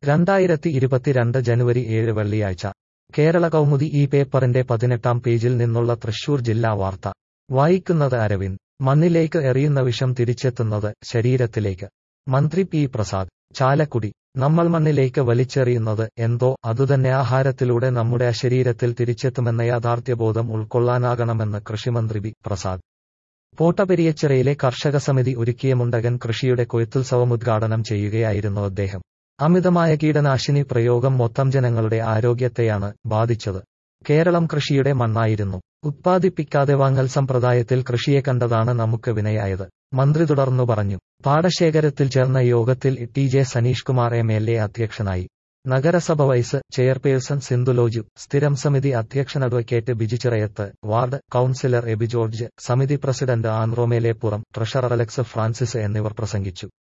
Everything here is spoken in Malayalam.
രണ്ടായിരത്തി ഇരുപത്തിരണ്ട് ജനുവരി ഏഴ് വെള്ളിയാഴ്ച കേരള കൗമുദി ഈ പേപ്പറിന്റെ പതിനെട്ടാം പേജിൽ നിന്നുള്ള തൃശൂർ ജില്ലാ വാർത്ത വായിക്കുന്നത് അരവിന്ദ് മണ്ണിലേക്ക് എറിയുന്ന വിഷം തിരിച്ചെത്തുന്നത് ശരീരത്തിലേക്ക് മന്ത്രി പി പ്രസാദ് ചാലക്കുടി നമ്മൾ മണ്ണിലേക്ക് വലിച്ചെറിയുന്നത് എന്തോ അതുതന്നെ ആഹാരത്തിലൂടെ നമ്മുടെ ശരീരത്തിൽ തിരിച്ചെത്തുമെന്ന യാഥാർത്ഥ്യബോധം ഉൾക്കൊള്ളാനാകണമെന്ന് കൃഷിമന്ത്രി ബി പ്രസാദ് പോട്ടപെരിയച്ചിറയിലെ കർഷക സമിതി ഒരുക്കിയ മുണ്ടകൻ കൃഷിയുടെ കൊയ്ത്തുത്സവം ഉദ്ഘാടനം ചെയ്യുകയായിരുന്നു അദ്ദേഹം അമിതമായ കീടനാശിനി പ്രയോഗം മൊത്തം ജനങ്ങളുടെ ആരോഗ്യത്തെയാണ് ബാധിച്ചത് കേരളം കൃഷിയുടെ മണ്ണായിരുന്നു ഉത്പാദിപ്പിക്കാതെ വാങ്ങൽ സമ്പ്രദായത്തിൽ കൃഷിയെ കണ്ടതാണ് നമുക്ക് വിനയായത് മന്ത്രി തുടർന്നു പറഞ്ഞു പാടശേഖരത്തിൽ ചേർന്ന യോഗത്തിൽ T J Saneesh Kumar M L A അധ്യക്ഷനായി നഗരസഭ വൈസ് ചെയർപേഴ്സൺ സിന്ധുലോജു സ്ഥിരം സമിതി അധ്യക്ഷൻ advocate Biji Chirayath ward councillor Aby George സമിതി പ്രസിഡന്റ് ആൻറോമേലേപ്പുറം ട്രഷറർ അലക്സ് ഫ്രാൻസിസ് എന്നിവർ പ്രസംഗിച്ചു